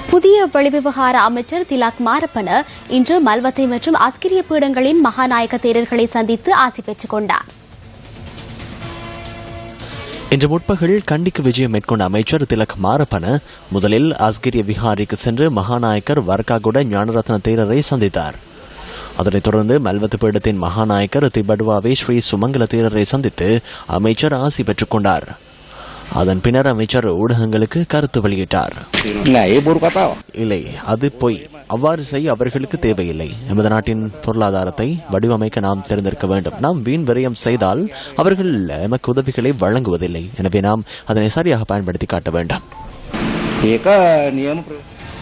புதிய வெளிவிவகார அமைச்சர் திலாக் மாரப்பன இன்று மல்வத்தை மற்றும் அஸ்கிரிய பீடங்களின் மகாநாயக தேரர்களை சந்தித்து ஆசி பெற்றுக் கொண்டார் இன்று முற்பகல் கண்டிக்கு விஜயம் மேற்கொண்ட அமைச்சர் திலக் மாரப்பன முதலில் அஸ்கிரிய விஹாரிக்கு சென்று மகாநாயக்கர் வர்க்காகுட ஞானரத்ன தேரரை சந்தித்தார் அதனைத் தொடர்ந்து மல்வத்து பீடத்தின் மகாநாயக்கர் திபடுவாவே ஸ்ரீ சுமங்கல தேரரை சந்தித்து அமைச்சர் ஆசி பெற்றுக் கொண்டார் அதன் பின்னர் அமைச்சர் ஊடகங்களுக்கு கருத்து வெளியிட்டார் Nah, eh baru kata. இல்லை அது பொய் அவ்வாறு செய்ய அவர்களுக்கு தேவையில்லை எமது நாட்டின் பொருளாதாரத்தை வடிவமைக்க நாம் தெரிந்திருக்க வேண்டும் நாம் வீண் விரயம் செய்தால் அவர்கள் எமக்கு உதவிகளை வழங்குவதில்லை எனவே நாம் அதனை சரியாக பயன்படுத்தி காட்ட வேண்டும் Eka niam